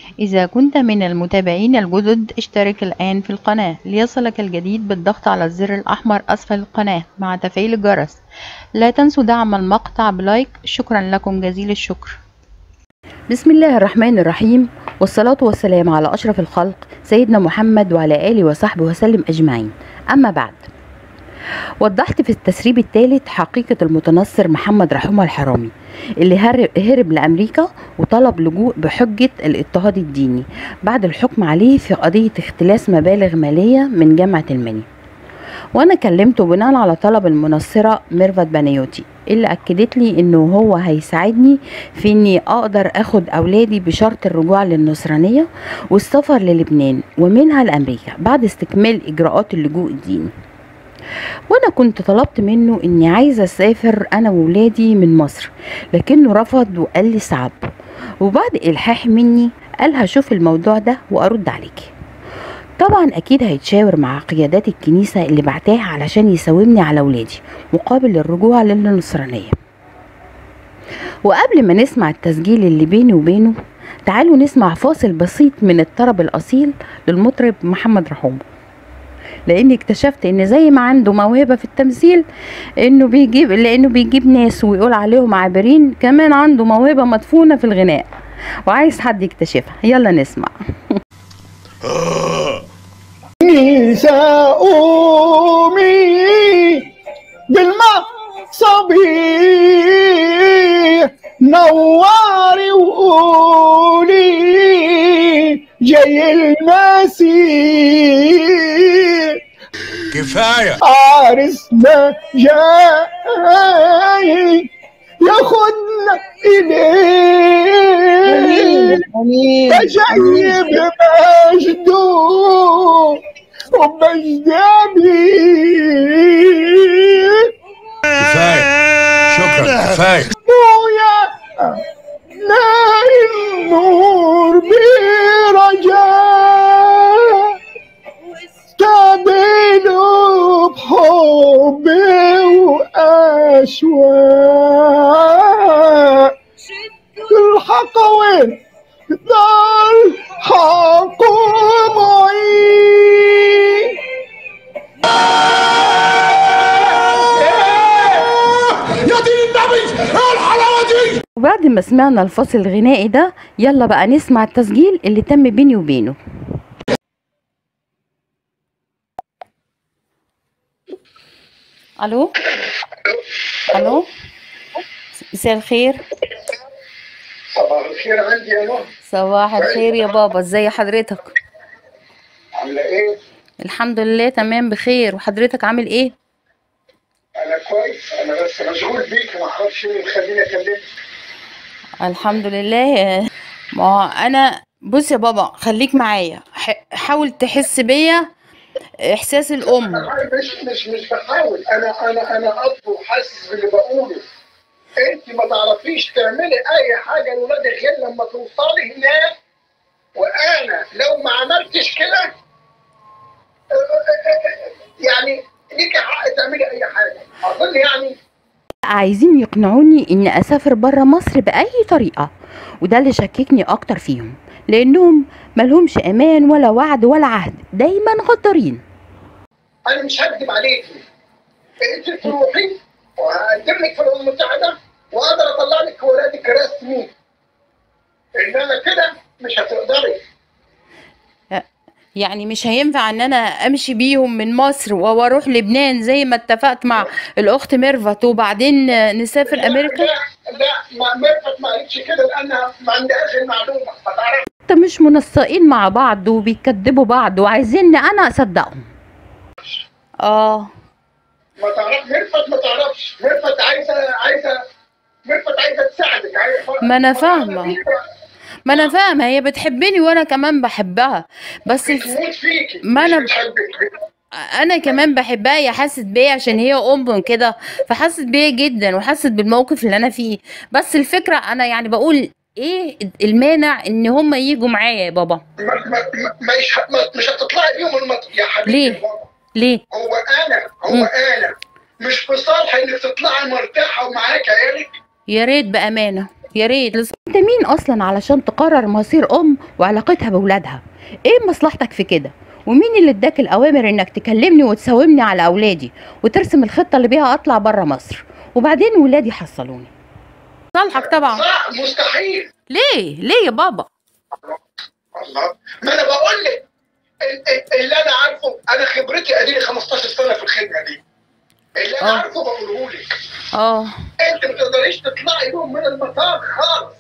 إذا كنت من المتابعين الجدد اشترك الآن في القناة ليصلك الجديد بالضغط على الزر الأحمر أسفل القناة مع تفعيل الجرس لا تنسوا دعم المقطع بلايك شكرا لكم جزيل الشكر بسم الله الرحمن الرحيم والصلاة والسلام على أشرف الخلق سيدنا محمد وعلى آله وصحبه وسلم أجمعين أما بعد وضحت في التسريب الثالث حقيقة المتنصر محمد رحومة الحرامي اللي هرب, هرب لأمريكا وطلب لجوء بحجة الاضطهاد الديني بعد الحكم عليه في قضية اختلاس مبالغ مالية من جامعة المنيا وانا كلمته بناء على طلب المنصرة ميرفت بنيوتي اللي اكدت لي انه هو هيساعدني في اني اقدر اخد اولادي بشرط الرجوع للنصرانية والسفر للبنان ومنها لامريكا بعد استكمال اجراءات اللجوء الديني وانا كنت طلبت منه اني عايزه اسافر انا وولادي من مصر لكنه رفض وقال لي صعب وبعد الحاح مني قال هشوف الموضوع ده وارد عليكي طبعا اكيد هيتشاور مع قيادات الكنيسه اللي بعتاها علشان يساومني على ولادي مقابل الرجوع للنصرانيه وقبل ما نسمع التسجيل اللي بيني وبينه تعالوا نسمع فاصل بسيط من الطرب الاصيل للمطرب محمد رحوم لاني اكتشفت ان زي ما عنده موهبه في التمثيل انه بيجيب لانه بيجيب ناس ويقول عليهم عابرين كمان عنده موهبه مدفونه في الغناء وعايز حد يكتشفها يلا نسمع نساء أمي بالماء صبيح نواري وقولي جاي المسيح كفايه عرسنا جاي ياخدنا إليه فجاي بمجده ومجد أبيه كفايه شكرا كفايه بويا نار النور برجاء تقبلوا بحب وأشواق الحق وين ذا الحق معين يا دين النبي ايه الحلاوه دي وبعد ما سمعنا الفصل الغنائي ده يلا بقى نسمع التسجيل اللي تم بيني وبينه الو الو مساء الخير صباح الخير عندي يا نور صباح الخير يا بابا ازي حضرتك عاملة إيه؟ الحمد لله تمام بخير وحضرتك عامل ايه أنا كويس أنا بس مشغول بيك ما أعرفش إيه اللي مخليني أكلمك الحمد لله ما هو انا بص يا بابا خليك معايا ح- حاول تحس بيا احساس الام مش مش مش بحاول انا انا انا اب وحاسس باللي بقوله انت ما تعرفيش تعملي اي حاجه لولادك غير لما توصلي هناك وانا لو ما عملتش كده يعني ليكي حق تعملي اي حاجه اظن يعني عايزين يقنعوني اني اسافر برا مصر باي طريقه وده اللي شككني اكتر فيهم لانهم ملهمش امان ولا وعد ولا عهد دايما غدارين انا مش هكذب عليكي انت تروحي وهقدم لك في الامم المتحده واقدر اطلع لك ولادك رسمي انما كده مش هتقدري يعني مش هينفع ان انا امشي بيهم من مصر واروح لبنان زي ما اتفقت مع الاخت ميرفت وبعدين نسافر امريكا لا لا ما ميرفت ما قالتش كده لانها ما عندهاش المعلومه هتعرف انت مش منسقين مع بعض وبيكذبوا بعض وعايزيني انا اصدقهم اه ما تعرف ميرفت ما تعرفش ميرفت عايزه عايزه ميرفت عايزه تساعدك عايزه ما أنا فاهمة. ما انا فاهمه هي بتحبني وانا كمان بحبها بس الف... بتموت فيكي ما أنا- مش بتحبك انا كمان بحبها هي حست بيا عشان هي ام كده فحست بيا جدا وحست بالموقف اللي انا فيه بس الفكره انا يعني بقول ايه المانع ان هم يجوا معايا يا بابا ما ما ما مش ه- ما- مش هتطلعي بيهم المطر يا حبيبي ليه؟ ليه هو انا هو مم. انا مش في صالحي انك تطلعي مرتاحه ومعاك عيالك يا ريت بامانه يا ريت لس- انت مين اصلا علشان تقرر مصير ام وعلاقتها بولادها ايه مصلحتك في كده ومين اللي اداك الاوامر انك تكلمني وتساومني على اولادي وترسم الخطه اللي بيها اطلع بره مصر وبعدين ولادي حصلوني صالحك طبعا صح مستحيل ليه ليه يا بابا الله ما انا بقول لك ال- ال- اللي انا عارفه انا خبرتي اديني 15 سنه في الخدمه دي اللي انا آه. عارفه بقوله لك اه انت ما تقدريش تطلعي يوم من المطار خالص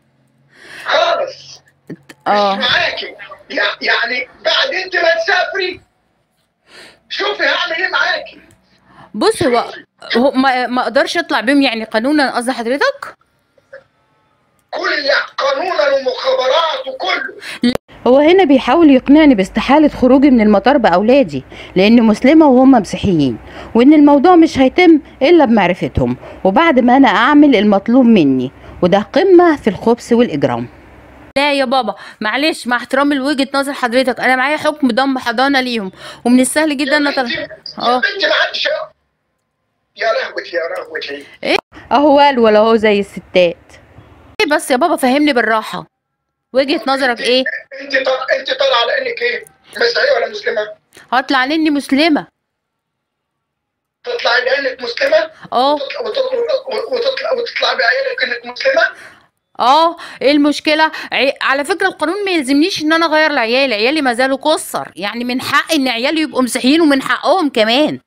خالص اه مش معاكي يع- يعني بعد انت ما تسافري شوفي هعمل ايه معاكي بص هو هو ما ما اقدرش اطلع بيهم يعني قانونا قصد حضرتك كل قانونا ومخابرات وكله هو هنا بيحاول يقنعني باستحالة خروجي من المطار بأولادي لأني مسلمة وهم مسيحيين وإن الموضوع مش هيتم إلا بمعرفتهم وبعد ما أنا أعمل المطلوب مني وده قمة في الخبث والإجرام لا يا بابا معلش مع احترامي لوجهه نظر حضرتك انا معايا حكم ضم حضانه ليهم ومن السهل جدا ان يا اطلع بنتي يا اه بنتي ما حدش يا لهوتي يا لهوتي أهو قال ولا هو زي الستات ايه بس يا بابا فهمني بالراحه وجهه نظرك ايه انت طالعه انت طالعه على انك ايه مسيحيه ولا مسلمه هطلع لاني مسلمه تطلعي بانك مسلمه اه وتطلع وتطلع وتطلع, وتطلع بعيالك انك مسلمه اه ايه المشكله عي... على فكره القانون ما يلزمنيش ان انا اغير لعيالي عيالي ما زالوا قصر يعني من حقي ان عيالي يبقوا مسيحيين ومن حقهم كمان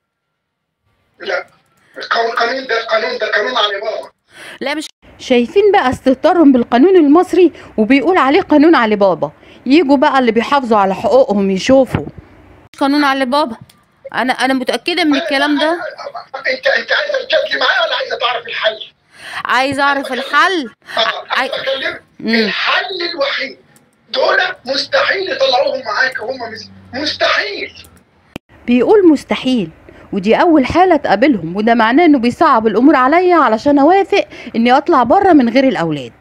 لا القانون القانون ده القانون ده قانون على بابا لا مش شايفين بقى استهتارهم بالقانون المصري وبيقول عليه قانون علي بابا يجوا بقى اللي بيحافظوا على حقوقهم يشوفوا قانون على بابا انا انا متاكده من الكلام ده انت انت عايزه تجادلي معايا ولا عايزه تعرف الحل؟ عايزه اعرف الحل اه عاي- عايز اكلمك مم. الحل الوحيد دول مستحيل يطلعوهم معاك وهم مس- مستحيل بيقول مستحيل ودي أول حالة تقابلهم وده معناه إنه بيصعب الأمور عليا علشان أوافق إني أطلع بره من غير الأولاد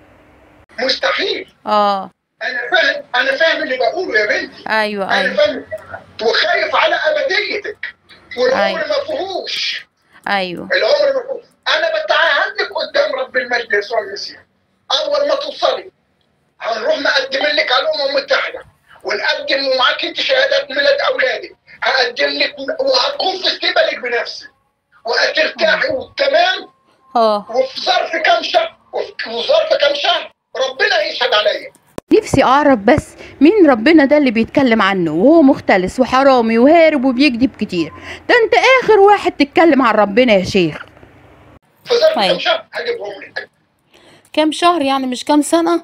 مستحيل اه انا فاهم انا فاهم اللي بقوله يا بنتي ايوه انا ايوه فاهم وخايف على ابديتك والعمر أيوة. ما فيهوش ايوه العمر ما فيهوش انا بتعهد لك قدام رب المجد يسوع المسيح اول ما توصلي هنروح نقدم لك على الامم المتحده ونقدم ومعاك انت شهادات ميلاد اولادك هقدم لك وهتكون في استقبالك بنفسي وهترتاحي وتمام اه وفي ظرف كام شهر وفي ظرف كام شهر ربنا يشهد عليا نفسي أعرف بس مين ربنا ده اللي بيتكلم عنه وهو مختلس وحرامي وهارب وبيكذب كتير ده أنت آخر واحد تتكلم عن ربنا يا شيخ في ظرف طيب. كام شهر هجيبهم لك كام شهر يعني مش كام سنه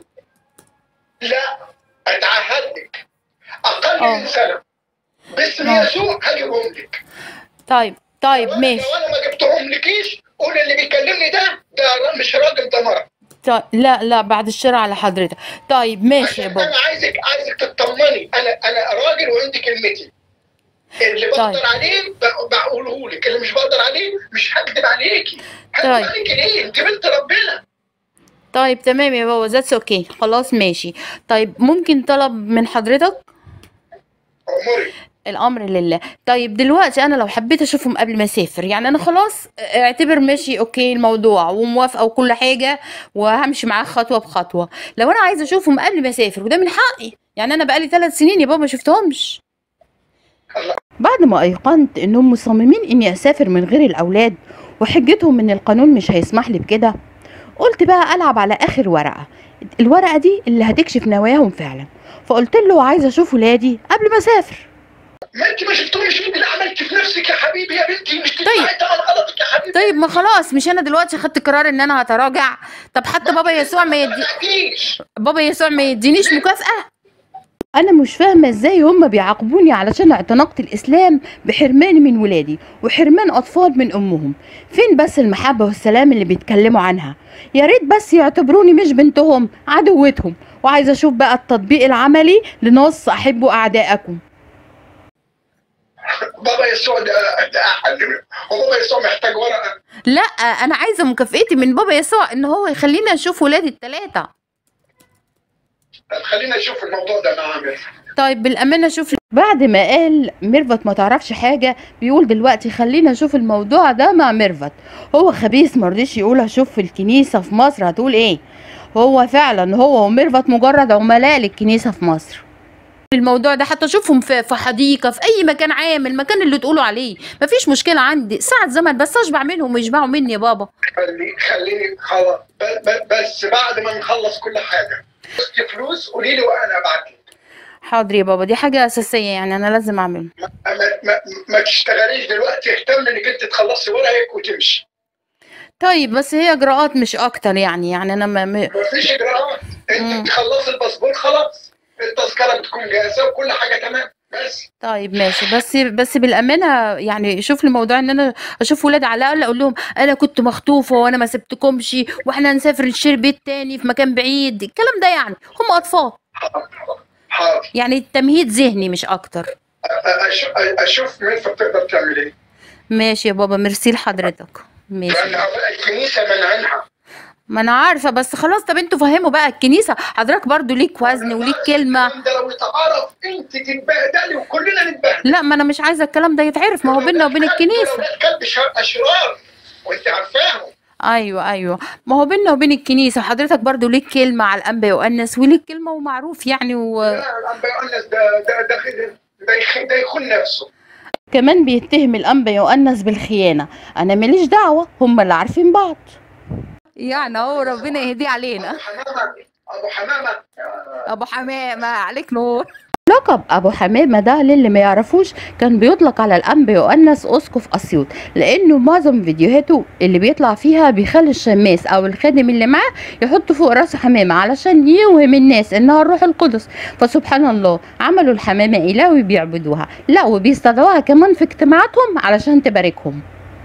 لا اتعهد لك اقل آه. من سنه باسم آه. يسوع هجيبهم لك طيب طيب لو أنا- ماشي لو انا ما جبتهم لكيش قول اللي بيكلمني ده ده را- مش راجل ده مرة طيب لا لا بعد الشر على حضرتك طيب ماشي يا عشان بابا انا عايزك عايزك تطمني انا انا راجل وعندي كلمتي اللي طيب. بقدر عليه ب- بقوله لك اللي مش بقدر عليه مش هكدب عليكي هكدب طيب. عليكي ليه انت بنت ربنا طيب تمام يا بابا ذاتس اوكي خلاص ماشي طيب ممكن طلب من حضرتك اموري الامر لله طيب دلوقتي انا لو حبيت اشوفهم قبل ما اسافر يعني انا خلاص اعتبر ماشي اوكي الموضوع وموافقه وكل حاجه وهمشي معاه خطوه بخطوه لو انا عايزه اشوفهم قبل ما اسافر وده من حقي يعني انا بقالي ثلاث سنين يا بابا ما شفتهمش بعد ما أيقنت إنهم مصممين إني أسافر من غير الأولاد وحجتهم إن القانون مش هيسمح لي بكده قلت بقى ألعب على آخر ورقة الورقة دي اللي هتكشف نواياهم فعلا فقلت له عايزة أشوف ولادي قبل ما أسافر ما انت ما شفتهمش انت اللي عملتي في نفسك يا حبيبي يا بنتي مش طيب. تدفعي ثمن غلطك يا حبيبي طيب ما خلاص مش انا دلوقتي خدت قرار ان انا هتراجع طب حتى بابا يسوع ما يدي تحكيش بابا يسوع ما يدينيش مكافأة أنا مش فاهمة إزاي هم بيعاقبوني علشان اعتنقت الإسلام بحرماني من ولادي وحرمان أطفال من أمهم فين بس المحبة والسلام اللي بيتكلموا عنها يا ريت بس يعتبروني مش بنتهم عدوتهم وعايزة أشوف بقى التطبيق العملي لنص أحبوا أعداءكم بابا يسوع ده ده اقل من- هو بابا يسوع محتاج ورقه لا انا عايزة مكافئتي من بابا يسوع ان هو يخليني اشوف ولادي التلاتة طب خلينا نشوف الموضوع ده مع عامر طيب بالامانه شوف بعد ما قال ميرفت ما تعرفش حاجة بيقول دلوقتي خلينا نشوف الموضوع ده مع ميرفت هو خبيث مرضيش يقول هشوف في الكنيسة في مصر هتقول ايه هو فعلا هو وميرفت مجرد عملاء للكنيسة في مصر الموضوع ده حتى اشوفهم في في حديقه في اي مكان عام المكان اللي تقولوا عليه مفيش مشكله عندي ساعه زمن بس اشبع منهم ويشبعوا مني يا بابا خلي خليني خلاص ب- ب- بس بعد ما نخلص كل حاجه بس فلوس قولي لي وانا ابعت لك حاضر يا بابا دي حاجه اساسيه يعني انا لازم اعمل ما, ما, ما تشتغليش دلوقتي اهتم انك انت تخلصي ورقك وتمشي طيب بس هي اجراءات مش اكتر يعني يعني انا ما ما- مفيش اجراءات مم. انت تخلصي الباسبور خلاص التذكره بتكون جاهزه وكل حاجه تمام بس طيب ماشي بس بس بالامانه يعني شوف لي موضوع ان انا اشوف ولاد على الاقل اقول لهم انا كنت مخطوفه وانا ما سبتكمش واحنا نسافر نشتري بيت تاني في مكان بعيد الكلام ده يعني هم اطفال حاضر حاضر يعني تمهيد ذهني مش اكتر أ- أش- اشوف مين تقدر تعمل ايه ماشي يا بابا ميرسي لحضرتك ماشي لان الكنيسه منعنها ما انا عارفه بس خلاص طب انتوا فهموا بقى الكنيسه حضرتك برضو ليك وزن وليك كلمه الكلام ده لو اتعرف انت تتبهدلي وكلنا نتبهدل لا ما انا مش عايزه الكلام ده يتعرف ما هو بيننا وبين الكنيسه ولاد كلب شر- اشرار وانت عارفاهم ايوه ايوه ما هو بيننا وبين الكنيسه حضرتك برضو ليك كلمه على الانبا يؤنس وليك كلمه ومعروف يعني و... لا الانبا يؤنس ده ده ده ده يخ- ده يخون نفسه كمان بيتهم الأنبا يؤنس بالخيانة أنا ماليش دعوة هم اللي عارفين بعض يعني هو ربنا يهديه علينا ابو حمامه ابو حمامه ابو حمامه عليك نور لقب أبو حمامة ده للي ما يعرفوش كان بيطلق على الأنبا يؤنس أسقف أسيوط لأنه معظم فيديوهاته اللي بيطلع فيها بيخلي الشماس أو الخادم اللي معاه يحط فوق راسه حمامة علشان يوهم الناس إنها الروح القدس فسبحان الله عملوا الحمامة إله وبيعبدوها لا وبيستدعوها كمان في اجتماعاتهم علشان تباركهم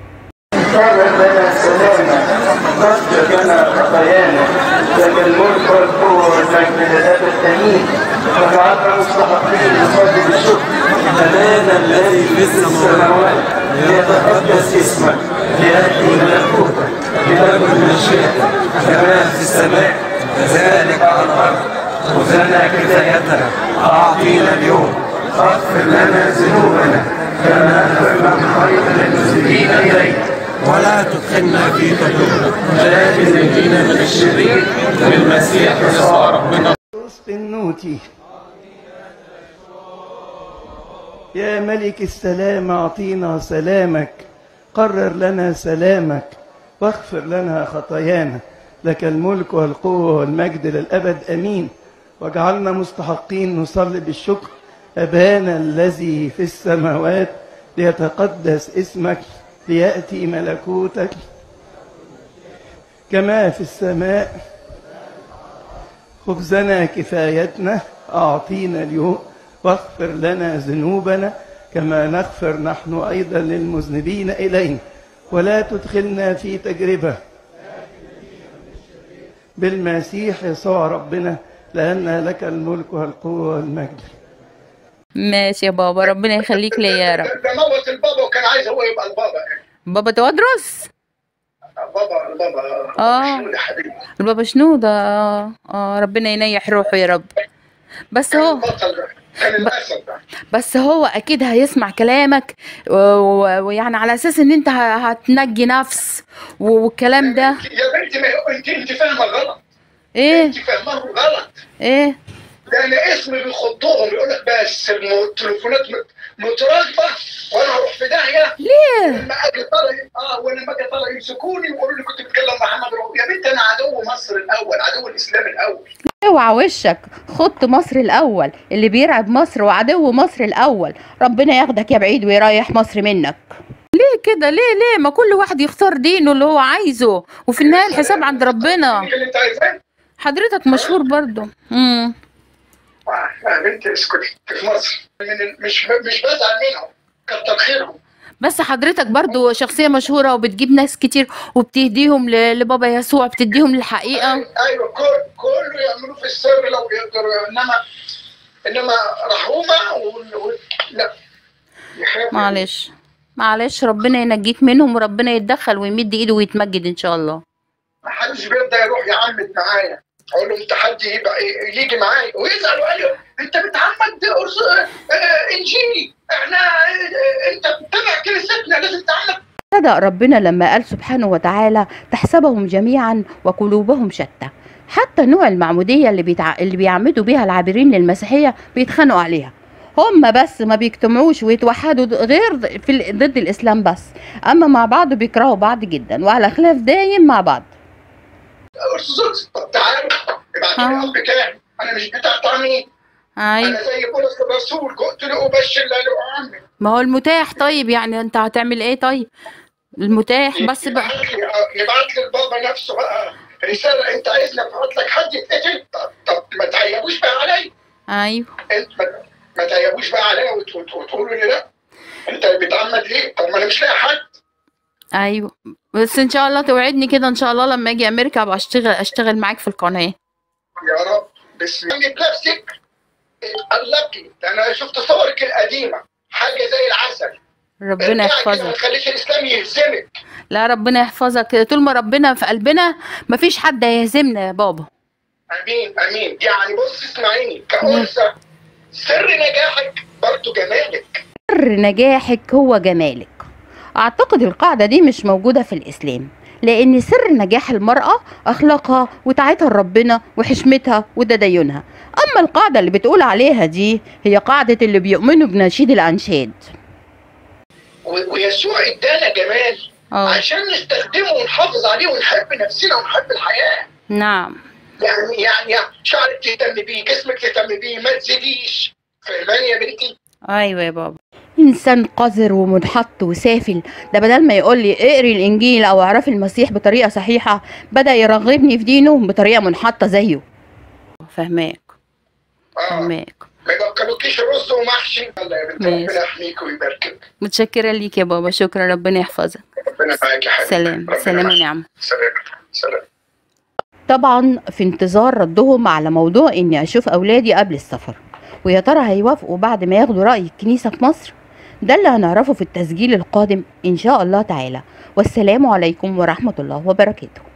كان لنا سلاما قد لنا خطايانا لك الملك والقوة والمجد للأبد آمين وجعلنا مستحقين نصلي بالشكر أبانا الذي في السماوات ليتقدس اسمك ليأتي ملكوتك لتكن مشيئتك كما في السماء كذلك على الأرض خذنا كفايتنا أعطينا اليوم اغفر لنا ذنوبنا كما نغفر خير المسلمين إليك ولا تدخلنا في تجربة ولكن نجينا من الشرير بالمسيح يسوع ربنا النوتي يا ملك السلام أعطينا سلامك قرر لنا سلامك واغفر لنا خطايانا لك الملك والقوة والمجد للأبد أمين واجعلنا مستحقين نصلي بالشكر أبانا الذي في السماوات ليتقدس اسمك ليأتي ملكوتك كما في السماء خبزنا كفايتنا أعطينا اليوم واغفر لنا ذنوبنا كما نغفر نحن أيضا للمذنبين إلينا ولا تدخلنا في تجربة بالمسيح يسوع ربنا لأن لك الملك والقوة والمجد ماشي يا بابا ربنا يخليك ليا يا رب ده ده موت البابا وكان عايز هو يبقى البابا يعني بابا تودرس البابا البابا آه. شنو يا حبيبي البابا شنودة اه اه ربنا ينيح روحه يا رب بس كان هو البطل ده كان الاسد ده بس هو اكيد هيسمع كلامك و- و- ويعني على اساس ان انت ه- هتنجي نفس و- والكلام ده يا بنتي ما هو- انت انت فاهمه غلط ايه انت فاهمه غلط ايه ده انا اسمي بيخضهم يقول لك بس الم- التليفونات مت- متراكبه وانا اروح في داهيه ليه لما اجي طالع اه ولما اجي طالع يمسكوني ويقولوا لي كنت بتكلم محمد رؤوف يا بنت انا عدو مصر الاول عدو الاسلام الاول اوعى وشك خط مصر الأول اللي بيرعب مصر وعدو مصر الأول ربنا ياخدك يا بعيد ويريح مصر منك ليه كده ليه ليه ما كل واحد يختار دينه اللي هو عايزه وفي النهايه الحساب عند ربنا اللي انت عايزاه حضرتك مشهور برضو امم آه، يا بنتي اسكتي في مصر من ال- مش مش بزعل منهم كتر خيرهم بس حضرتك برضو شخصية مشهورة وبتجيب ناس كتير وبتهديهم ل- لبابا يسوع بتديهم الحقيقة ايوه كل كله يعملوه في السر لو يقدروا انما انما رحومه و... و... لا يخافوا. معلش معلش ربنا ينجيك منهم وربنا يتدخل ويمد ايده ويتمجد ان شاء الله ما حدش بيرضى يروح يعمد معايا اقول له انت حد يبقى يجي معايا ويزعل وقال لي انت بتعمد أرس- آه، انجيلي احنا آه، انت بتتبع كنيستنا لازم تعمد صدق ربنا لما قال سبحانه وتعالى تحسبهم جميعا وقلوبهم شتى حتى نوع المعمودية اللي, بيتع... اللي بيعمدوا بيها العابرين للمسيحية بيتخانقوا عليها هم بس ما بيجتمعوش ويتوحدوا ض- غير في ال- ضد الإسلام بس أما مع بعض بيكرهوا بعض جدا وعلى خلاف دايم مع بعض ارثوذكس طب تعالوا ابعتوا لي آه. الاب بتاعي انا مش بتاع تعميم أيوة انا زي بولس الرسول قلت له ابشر لا له عمي ما هو المتاح طيب يعني أنت هتعمل إيه طيب المتاح بس بقى يبعت لي آه، يبعت لي البابا نفسه بقى رساله انت عايزني ابعت لك حد يتقتل طب, طب ما تهيبوش بقى عليا أيوة انت ما, ما تهيبوش بقى عليا وت- وت- وتقولوا لي لا انت بتعمد ليه؟ طب ما انا مش لاقي حد أيوة بس إن شاء الله توعدني كده إن شاء الله لما أجي أمريكا أبقى أشتغل أشتغل معاك في القناة يا رب بسم الله بنفسك اتقلقي انا شفت صورك القديمه حاجه زي العسل ربنا ارجعي كده، ما يحفظك تخليش الاسلام يهزمك لا ربنا يحفظك طول ما ربنا في قلبنا مفيش حد هيهزمنا يا بابا امين امين يعني بص اسمعيني كأنثى سر نجاحك برضه جمالك سر نجاحك هو جمالك أعتقد القاعدة دي مش موجودة في الإسلام لأن سر نجاح المرأة أخلاقها وطاعتها لربنا وحشمتها وتدينها أما القاعدة اللي بتقول عليها دي هي قاعدة اللي بيؤمنوا بنشيد الأنشاد و- ويسوع ادانا جمال اه عشان نستخدمه ونحافظ عليه ونحب نفسنا ونحب الحياه نعم يعني يعني شعرك تهتم بيه جسمك تهتم بيه ما تزيديش فاهماني يا بنتي أيوة يا بابا إنسان قذر ومنحط وسافل ده بدل ما يقول لي اقري الإنجيل أو اعرفي المسيح بطريقة صحيحة بدأ يرغبني في دينه بطريقة منحطة زيه فهماك اه فهماك ما يبقلوكيش رز ومحشي الله يا بنتي ماشي. ربنا يحميك ويباركك متشكرة ليك يا بابا شكرا ربنا يحفظك ربنا معاك يا حبيبي سلام ربنا سلام معاك. ونعم سلام سلام طبعا في انتظار ردهم على موضوع اني اشوف اولادي قبل السفر ويا ترى هيوافقوا بعد ما ياخدوا راي الكنيسه في مصر ده اللي هنعرفه في التسجيل القادم ان شاء الله تعالى والسلام عليكم ورحمه الله وبركاته